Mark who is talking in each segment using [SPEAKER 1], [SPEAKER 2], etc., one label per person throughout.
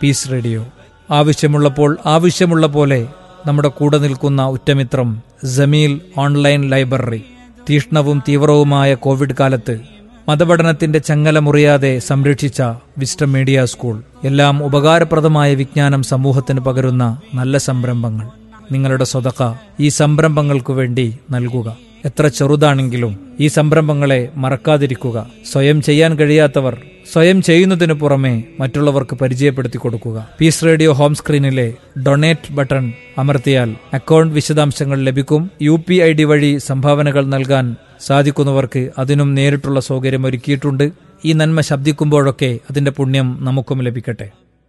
[SPEAKER 1] Piece radio ആവശ്യമുള്ളപ്പോൾ ആവശ്യമുള്ള പോലെ നമ്മുടെ കൂടെ നിൽക്കുന്ന ഉറ്റമിത്രം ജമീൽ ഓൺലൈൻ ലൈബ്രറി തീഷ്ണവും തീവ്രവുമായ കോവിഡ് കാലത്ത് മതപഠനത്തിന്റെ ചങ്ങല മുറിയാതെ സംരക്ഷിച്ച വിസ്റ്റം മീഡിയ സ്കൂൾ എല്ലാം ഉപകാരപ്രദമായ വിജ്ഞാനം സമൂഹത്തിന് പകരുന്ന നല്ല സംരംഭങ്ങൾ നിങ്ങളുടെ സ്വതക്ക ഈ സംരംഭങ്ങൾക്കു വേണ്ടി നൽകുക എത്ര ചെറുതാണെങ്കിലും ഈ സംരംഭങ്ങളെ മറക്കാതിരിക്കുക സ്വയം ചെയ്യാൻ കഴിയാത്തവർ സ്വയം ചെയ്യുന്നതിനു പുറമെ മറ്റുള്ളവർക്ക് പരിചയപ്പെടുത്തി കൊടുക്കുക പീസ് റേഡിയോ ഹോം സ്ക്രീനിലെ ഡൊണേറ്റ് ബട്ടൺ അമർത്തിയാൽ അക്കൗണ്ട് വിശദാംശങ്ങൾ ലഭിക്കും യു പി ഐ ഡി വഴി സംഭാവനകൾ നൽകാൻ സാധിക്കുന്നവർക്ക് അതിനും നേരിട്ടുള്ള സൗകര്യം ഒരുക്കിയിട്ടുണ്ട് ഈ നന്മ ശബ്ദിക്കുമ്പോഴൊക്കെ അതിന്റെ പുണ്യം നമുക്കും ലഭിക്കട്ടെ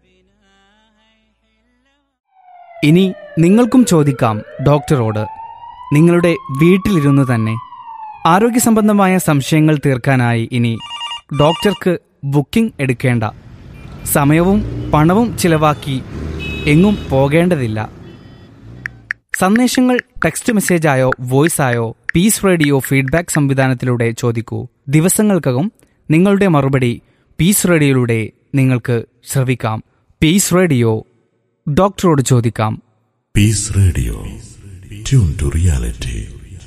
[SPEAKER 2] ഇനി നിങ്ങൾക്കും ചോദിക്കാം ഡോക്ടറോട് നിങ്ങളുടെ വീട്ടിലിരുന്ന് തന്നെ ആരോഗ്യ സംബന്ധമായ സംശയങ്ങൾ തീർക്കാനായി ഇനി ഡോക്ടർക്ക് ബുക്കിംഗ് എടുക്കേണ്ട സമയവും പണവും ചിലവാക്കി എങ്ങും പോകേണ്ടതില്ല സന്ദേശങ്ങൾ ടെക്സ്റ്റ് മെസ്സേജായോ വോയിസായോ പീസ് റേഡിയോ ഫീഡ്ബാക്ക് സംവിധാനത്തിലൂടെ ചോദിക്കൂ ദിവസങ്ങൾക്കകം നിങ്ങളുടെ മറുപടി പീസ് റേഡിയോയിലൂടെ നിങ്ങൾക്ക് ശ്രവിക്കാം പീസ് റേഡിയോ ഡോക്ടറോട് ചോദിക്കാം
[SPEAKER 3] Peace Radio. Tune to reality.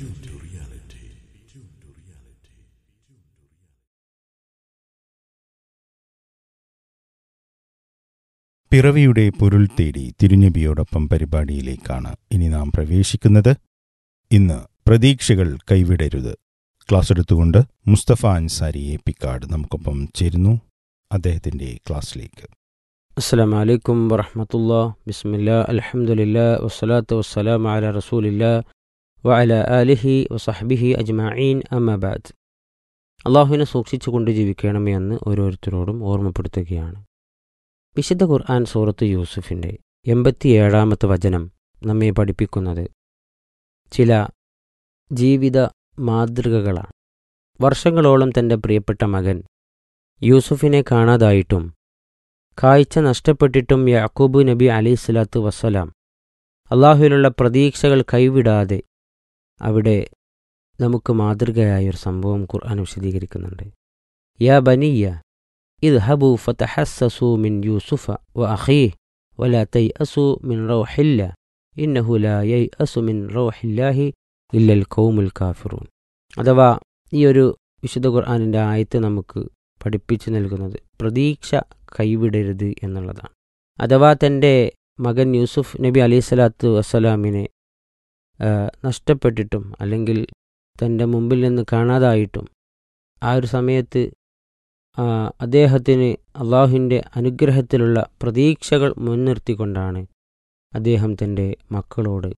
[SPEAKER 4] പിറവിയുടെ പൊരുൾ തേടി തിരുനബിയോടൊപ്പം പരിപാടിയിലേക്കാണ് ഇനി നാം പ്രവേശിക്കുന്നത് ഇന്ന് പ്രതീക്ഷകൾ കൈവിടരുത് ക്ലാസ് എടുത്തുകൊണ്ട് മുസ്തഫ അൻസാരി എ പിക്കാട് നമുക്കൊപ്പം ചേരുന്നു അദ്ദേഹത്തിന്റെ ക്ലാസ്സിലേക്ക്
[SPEAKER 5] السلام عليكم ورحمة الله بسم الله الحمد لله والصلاة والسلام على رسول الله وعلى آله وصحبه أجمعين أما بعد അള്ളാഹുവിനെ സൂക്ഷിച്ചുകൊണ്ട് ജീവിക്കണമേ എന്ന് ഓരോരുത്തരോടും ഓർമ്മപ്പെടുത്തുകയാണ് വിശുദ്ധ ഖുർആൻ സൂറത്ത് യൂസുഫിൻ്റെ എൺപത്തിയേഴാമത്തെ വചനം നമ്മെ പഠിപ്പിക്കുന്നത് ചില ജീവിത മാതൃകകളാണ് വർഷങ്ങളോളം തൻ്റെ പ്രിയപ്പെട്ട മകൻ യൂസുഫിനെ കാണാതായിട്ടും കാഴ്ച നഷ്ടപ്പെട്ടിട്ടും യാക്കൂബ് നബി അലൈഹി സ്വലാത്തു വസ്സലാം അള്ളാഹുവിലുള്ള പ്രതീക്ഷകൾ കൈവിടാതെ അവിടെ നമുക്ക് മാതൃകയായ ഒരു സംഭവം ഖുർആൻ വിശദീകരിക്കുന്നുണ്ട് യാ ബനിയ ഇത് ഹബു ഫതഹസ്സസു മിൻ യൂസുഫ വ അഖീഹ് വലാ തൈഅസു മിൻ റൗഹില്ല ഇന്നഹു ലാ യൈഅസു മിൻ റൗഹില്ലാഹി ഇല്ലൽ ഖൗമുൽ കാഫിറൂൻ അഥവാ ഈ ഒരു വിശുദ്ധ ഖുർആനിൻ്റെ ആയത്ത് നമുക്ക് പഠിപ്പിച്ചു നൽകുന്നത് പ്രതീക്ഷ കൈവിടരുത് എന്നുള്ളതാണ് അഥവാ തൻ്റെ മകൻ യൂസുഫ് നബി അലൈഹി സ്വലാത്തു വസ്സലാമിനെ നഷ്ടപ്പെട്ടിട്ടും അല്ലെങ്കിൽ തൻ്റെ മുമ്പിൽ നിന്ന് കാണാതായിട്ടും ആ ഒരു സമയത്ത് അദ്ദേഹത്തിന് അള്ളാഹുവിൻ്റെ അനുഗ്രഹത്തിലുള്ള പ്രതീക്ഷകൾ മുൻനിർത്തിക്കൊണ്ടാണ് അദ്ദേഹം തൻ്റെ മക്കളോട്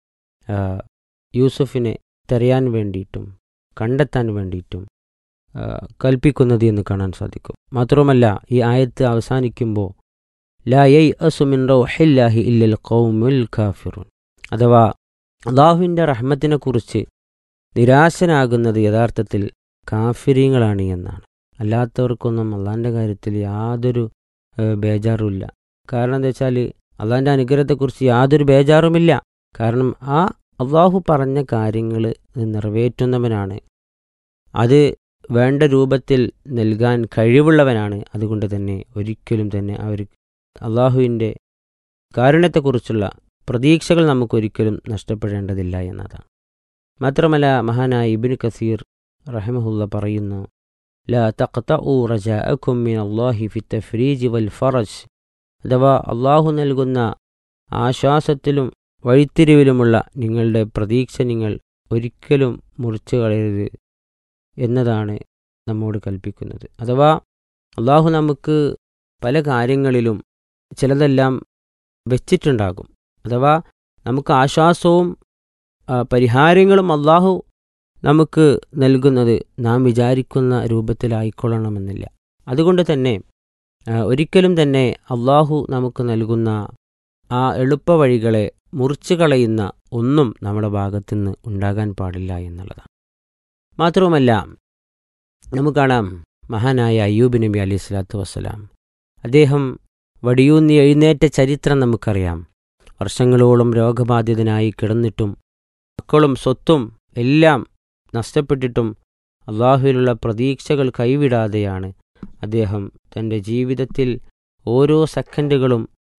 [SPEAKER 5] യൂസുഫിനെ തെരയാൻ വേണ്ടിയിട്ടും കണ്ടെത്താൻ വേണ്ടിയിട്ടും കൽപ്പിക്കുന്നത് എന്ന് കാണാൻ സാധിക്കും മാത്രമല്ല ഈ ആയത്ത് അവസാനിക്കുമ്പോൾ ലാ യൈ അസുമിൻ റൗഹില്ലാഹി ഇല്ലൽ ഖൗമുൽ കാഫിറുൻ അഥവാ അള്ളാഹുവിൻ്റെ റഹ്മത്തിനെക്കുറിച്ച് നിരാശനാകുന്നത് യഥാർത്ഥത്തിൽ കാഫിരീങ്ങളാണ് എന്നാണ് അല്ലാത്തവർക്കൊന്നും അള്ളാഹിൻ്റെ കാര്യത്തിൽ യാതൊരു ബേജാറുമില്ല കാരണം എന്താ വെച്ചാൽ അള്ളാഹിൻ്റെ അനുഗ്രഹത്തെക്കുറിച്ച് യാതൊരു ബേജാറുമില്ല കാരണം ആ അള്ളാഹു പറഞ്ഞ കാര്യങ്ങൾ നിറവേറ്റുന്നവനാണ് അത് വേണ്ട രൂപത്തിൽ നൽകാൻ കഴിവുള്ളവനാണ് അതുകൊണ്ട് തന്നെ ഒരിക്കലും തന്നെ അവർ അള്ളാഹുവിൻ്റെ കാരുണ്യത്തെക്കുറിച്ചുള്ള പ്രതീക്ഷകൾ നമുക്കൊരിക്കലും നഷ്ടപ്പെടേണ്ടതില്ല എന്നതാണ് മാത്രമല്ല മഹാനായ ഇബിൻ കസീർ റഹമഹുല്ല പറയുന്നു ലാ തഖ്തഉ റജാഅക്കും മിൻ അല്ലാഹി ഫി തഫ്രീജ് വൽ ഫറജ് അഥവാ അള്ളാഹു നൽകുന്ന ആശ്വാസത്തിലും വഴിത്തിരിവിലുമുള്ള നിങ്ങളുടെ പ്രതീക്ഷ നിങ്ങൾ ഒരിക്കലും മുറിച്ചു കളയരുത് എന്നതാണ് നമ്മോട് കൽപ്പിക്കുന്നത് അഥവാ അള്ളാഹു നമുക്ക് പല കാര്യങ്ങളിലും ചിലതെല്ലാം വെച്ചിട്ടുണ്ടാകും അഥവാ നമുക്ക് ആശ്വാസവും പരിഹാരങ്ങളും അള്ളാഹു നമുക്ക് നൽകുന്നത് നാം വിചാരിക്കുന്ന രൂപത്തിലായിക്കൊള്ളണമെന്നില്ല അതുകൊണ്ട് തന്നെ ഒരിക്കലും തന്നെ അള്ളാഹു നമുക്ക് നൽകുന്ന ആ എളുപ്പ വഴികളെ മുറിച്ചു കളയുന്ന ഒന്നും നമ്മുടെ ഭാഗത്തുനിന്ന് ഉണ്ടാകാൻ പാടില്ല എന്നുള്ളതാണ് മാത്രവുമല്ല നമുക്ക് കാണാം മഹാനായ അയ്യൂബ് നബി അലൈഹി സ്വലാത്തു വസ്സലാം അദ്ദേഹം വടിയൂന്നി എഴുന്നേറ്റ ചരിത്രം നമുക്കറിയാം വർഷങ്ങളോളം രോഗബാധിതനായി കിടന്നിട്ടും മക്കളും സ്വത്തും എല്ലാം നഷ്ടപ്പെട്ടിട്ടും അള്ളാഹുവിലുള്ള പ്രതീക്ഷകൾ കൈവിടാതെയാണ് അദ്ദേഹം തൻ്റെ ജീവിതത്തിൽ ഓരോ സെക്കൻഡുകളും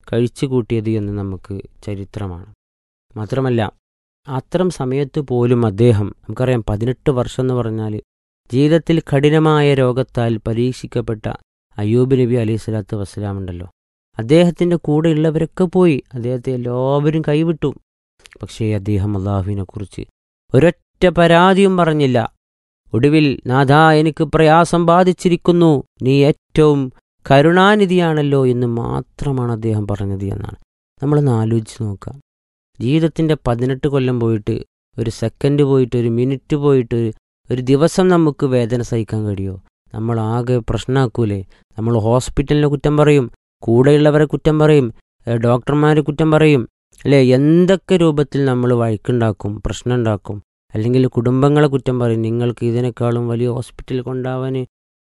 [SPEAKER 5] കഴിച്ചു കൂട്ടിയത് എന്ന് നമുക്ക് ചരിത്രമാണ് മാത്രമല്ല അത്തരം സമയത്ത് പോലും അദ്ദേഹം നമുക്കറിയാം പതിനെട്ട് വർഷം എന്ന് പറഞ്ഞാൽ ജീവിതത്തിൽ കഠിനമായ രോഗത്താൽ പരീക്ഷിക്കപ്പെട്ട അയ്യൂബ് നബി അലൈഹി സ്വലാത്തു വസ്സലാം ഉണ്ടല്ലോ അദ്ദേഹത്തിൻ്റെ കൂടെയുള്ളവരൊക്കെ പോയി അദ്ദേഹത്തെ എല്ലാവരും കൈവിട്ടു പക്ഷേ അദ്ദേഹം അള്ളാഹുവിനെ കുറിച്ച് ഒരൊറ്റ പരാതിയും പറഞ്ഞില്ല ഒടുവിൽ നാഥാ എനിക്ക് പ്രയാസം ബാധിച്ചിരിക്കുന്നു നീ ഏറ്റവും കരുണാനിധിയാണല്ലോ എന്ന് മാത്രമാണ് അദ്ദേഹം പറഞ്ഞത് എന്നാണ് നമ്മളൊന്ന് ആലോചിച്ച് നോക്കാം ജീവിതത്തിൻ്റെ പതിനെട്ട് കൊല്ലം പോയിട്ട് ഒരു സെക്കൻഡ് പോയിട്ട് ഒരു മിനിറ്റ് പോയിട്ട് ഒരു- ഒരു ദിവസം നമുക്ക് വേദന സഹിക്കാൻ കഴിയുമോ നമ്മൾ ആകെ പ്രശ്നമാക്കൂലേ നമ്മൾ ഹോസ്പിറ്റലിനെ കുറ്റം പറയും കൂടെയുള്ളവരെ കുറ്റം പറയും ഏഹ് ഡോക്ടർമാരെ കുറ്റം പറയും അല്ലേ എന്തൊക്കെ രൂപത്തിൽ നമ്മൾ വഴക്കുണ്ടാക്കും പ്രശ്നം ഉണ്ടാക്കും അല്ലെങ്കിൽ കുടുംബങ്ങളെ കുറ്റം പറയും നിങ്ങൾക്ക് ഇതിനേക്കാളും വലിയ ഹോസ്പിറ്റലിൽ കൊണ്ടാവാൻ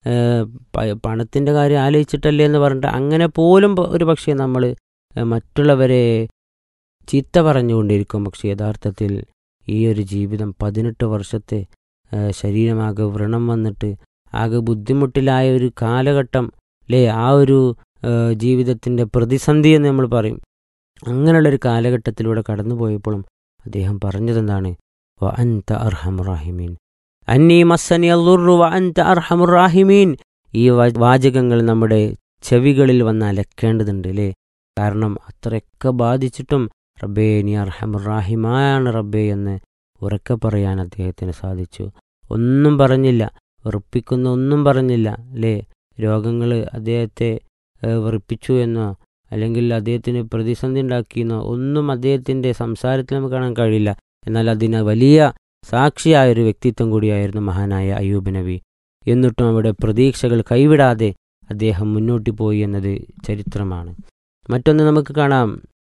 [SPEAKER 5] പണത്തിൻ്റെ കാര്യം ആലോചിച്ചിട്ടല്ലേ എന്ന് പറഞ്ഞിട്ട് അങ്ങനെ പോലും പ- ഒരു പക്ഷേ നമ്മൾ മറ്റുള്ളവരെ ചീത്ത പറഞ്ഞുകൊണ്ടിരിക്കും പക്ഷേ യഥാർത്ഥത്തിൽ ഈ ഒരു ജീവിതം പതിനെട്ട് വർഷത്തെ ആ, ശരീരമാകെ വ്രണം വന്നിട്ട് ആകെ ബുദ്ധിമുട്ടിലായ ഒരു കാലഘട്ടം അല്ലേ ആ ഒരു ജീവിതത്തിൻ്റെ പ്രതിസന്ധി എന്ന് നമ്മൾ പറയും അങ്ങനെയുള്ളൊരു കാലഘട്ടത്തിലൂടെ കടന്നുപോയപ്പോഴും അദ്ദേഹം പറഞ്ഞതെന്താണ് വ അൻത അർഹമുറാഹിമീൻ അന്നീ മസ്സനി അല്ലുറു വ അൻത അർഹമുറാഹിമീൻ ഈ വാ- വാചകങ്ങൾ നമ്മുടെ ചെവികളിൽ വന്ന് അലക്കേണ്ടതുണ്ട് അല്ലേ കാരണം അത്രയൊക്കെ ബാധിച്ചിട്ടും റബ്ബേ നീ അർഹമുറാഹിമാണ് റബ്ബേ എന്ന് ഉറക്കെ പറയാൻ അദ്ദേഹത്തിന് സാധിച്ചു ഒന്നും പറഞ്ഞില്ല വെറുപ്പിക്കുന്ന ഒന്നും പറഞ്ഞില്ല അല്ലേ രോഗങ്ങൾ അദ്ദേഹത്തെ ഏഹ്, വെറുപ്പിച്ചു എന്നോ അല്ലെങ്കിൽ അദ്ദേഹത്തിന് പ്രതിസന്ധി ഉണ്ടാക്കിയെന്നോ ഒന്നും അദ്ദേഹത്തിൻ്റെ സംസാരത്തിൽ നമുക്ക് കാണാൻ കഴിയില്ല എന്നാൽ അതിന് വലിയ സാക്ഷിയായ ഒരു വ്യക്തിത്വം കൂടിയായിരുന്നു മഹാനായ അയ്യൂബ് നബി എന്നിട്ടും അവിടെ പ്രതീക്ഷകൾ കൈവിടാതെ അദ്ദേഹം മുന്നോട്ട് പോയി എന്നത് ചരിത്രമാണ് മറ്റൊന്ന് നമുക്ക് കാണാം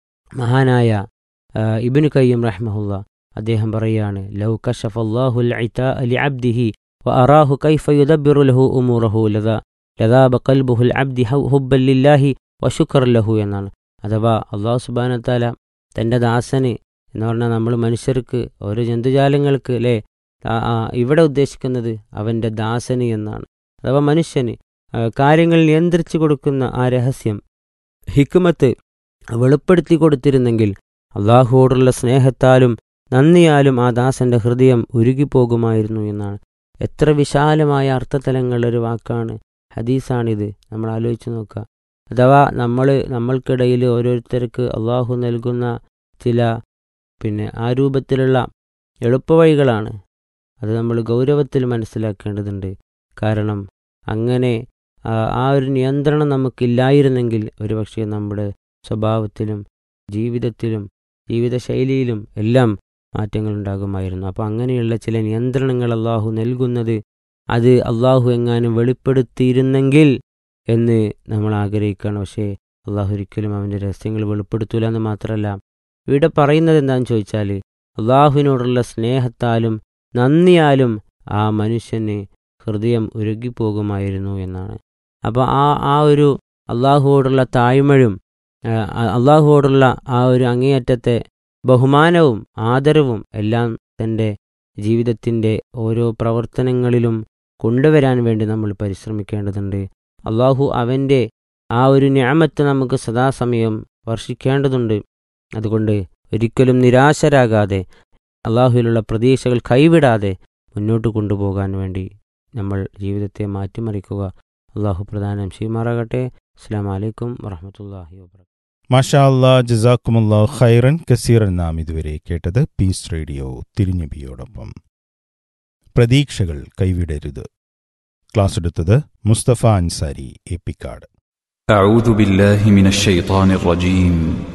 [SPEAKER 5] മഹാനായ ആ, ഇബ്നു കയ്യം റഹ്മഹുല്ല അദ്ദേഹം പറയുകയാണ് ലൗ കഷഫല്ലാഹുൽ ഇതാ ലി അബ്ദിഹി വഅറാഹു കൈഫ യുദബ്ബിറു ലഹു ഉമൂറഹു ലദാ ലദാബ ഖൽബുഹുൽ അബ്ദി ഹു- ഹുബ്ബൻ ലില്ലാഹി വശുക്ർ ലഹു എന്നാണ് അഥവാ അള്ളാഹു സുബ്ഹാനഹു തആല തൻ്റെ ദാസന് എന്ന് പറഞ്ഞാൽ നമ്മൾ മനുഷ്യർക്ക് ഓരോ ജന്തുജാലങ്ങൾക്ക് അല്ലേ ആ- ആ, ഇവിടെ ഉദ്ദേശിക്കുന്നത് അവൻ്റെ ദാസന് എന്നാണ് അഥവാ മനുഷ്യന് ആ, കാര്യങ്ങൾ നിയന്ത്രിച്ചു കൊടുക്കുന്ന ആ രഹസ്യം ഹിക്കുമത്ത് വെളിപ്പെടുത്തി കൊടുത്തിരുന്നെങ്കിൽ അള്ളാഹുവോടുള്ള സ്നേഹത്താലും നന്ദിയാലും ആ ദാസന്റെ ഹൃദയം ഉരുകിപ്പോകുമായിരുന്നു എന്നാണ് എത്ര വിശാലമായ അർത്ഥതലങ്ങളുടെ ഒരു വാക്കാണ് ഹദീസാണിത് നമ്മൾ ആലോചിച്ച് നോക്കുക അഥവാ നമ്മൾ നമ്മൾക്കിടയിൽ ഓരോരുത്തർക്ക് അള്ളാഹു നൽകുന്ന ചില പിന്നെ ആ രൂപത്തിലുള്ള എളുപ്പവഴികളാണ് അത് നമ്മൾ ഗൗരവത്തിൽ മനസ്സിലാക്കേണ്ടതുണ്ട് കാരണം അങ്ങനെ ആ ആ ഒരു നിയന്ത്രണം നമുക്കില്ലായിരുന്നെങ്കിൽ ഒരുപക്ഷെ നമ്മുടെ സ്വഭാവത്തിലും ജീവിതത്തിലും ജീവിതശൈലിയിലും എല്ലാം മാറ്റങ്ങൾ ഉണ്ടാകുമായിരുന്നു അപ്പോൾ അങ്ങനെയുള്ള ചില നിയന്ത്രണങ്ങൾ അള്ളാഹു നൽകുന്നത് അത് അള്ളാഹു എങ്ങാനും വെളിപ്പെടുത്തിയിരുന്നെങ്കിൽ എന്ന് നമ്മൾ ആഗ്രഹിക്കുകയാണ് പക്ഷേ അള്ളാഹു ഒരിക്കലും അവൻ്റെ രഹസ്യങ്ങൾ വെളിപ്പെടുത്തൂല എന്ന് മാത്രമല്ല ഇവിടെ പറയുന്നത് എന്താണെന്ന് ചോദിച്ചാൽ അള്ളാഹുവിനോടുള്ള സ്നേഹത്താലും നന്ദിയാലും ആ മനുഷ്യന് ഹൃദയം ഉരുകിപ്പോകുമായിരുന്നു എന്നാണ് അപ്പോൾ ആ ആ ഒരു അള്ളാഹുവോടുള്ള താഴ്മഴും ആ, അള്ളാഹുവോടുള്ള ആ ഒരു അങ്ങേയറ്റത്തെ ബഹുമാനവും ആദരവും എല്ലാം തൻ്റെ ജീവിതത്തിൻ്റെ ഓരോ പ്രവർത്തനങ്ങളിലും കൊണ്ടുവരാൻ വേണ്ടി നമ്മൾ പരിശ്രമിക്കേണ്ടതുണ്ട് അള്ളാഹു അവൻ്റെ ആ ഒരു ഞാമത്ത് നമുക്ക് സദാസമയം വർഷിക്കേണ്ടതുണ്ട് അതുകൊണ്ട് ഒരിക്കലും നിരാശരാകാതെ അള്ളാഹുവിലുള്ള പ്രതീക്ഷകൾ കൈവിടാതെ മുന്നോട്ട് കൊണ്ടുപോകാൻ വേണ്ടി നമ്മൾ ജീവിതത്തെ മാറ്റിമറിക്കുക അള്ളാഹു പ്രധാനം ചെയ്യുമാറാകട്ടെ അസ്സാം വലൈക്കും വറഹമത്തല്ലാഹി വാബർക്കാത്തു
[SPEAKER 4] മാഷാ അല്ലാ ജസാക്കുമുല്ലാ ഖൈറൻ കസീറൻ നാം ഇതുവരെ കേട്ടത് പീസ് റേഡിയോ തിരുനബിയോടൊപ്പം പ്രതീക്ഷകൾ കൈവിടരുത് ക്ലാസ് എടുത്തത് മുസ്തഫ അൻസാരി എപ്പിക്കാട്
[SPEAKER 6] أعوذ بالله من الشيطان الرجيم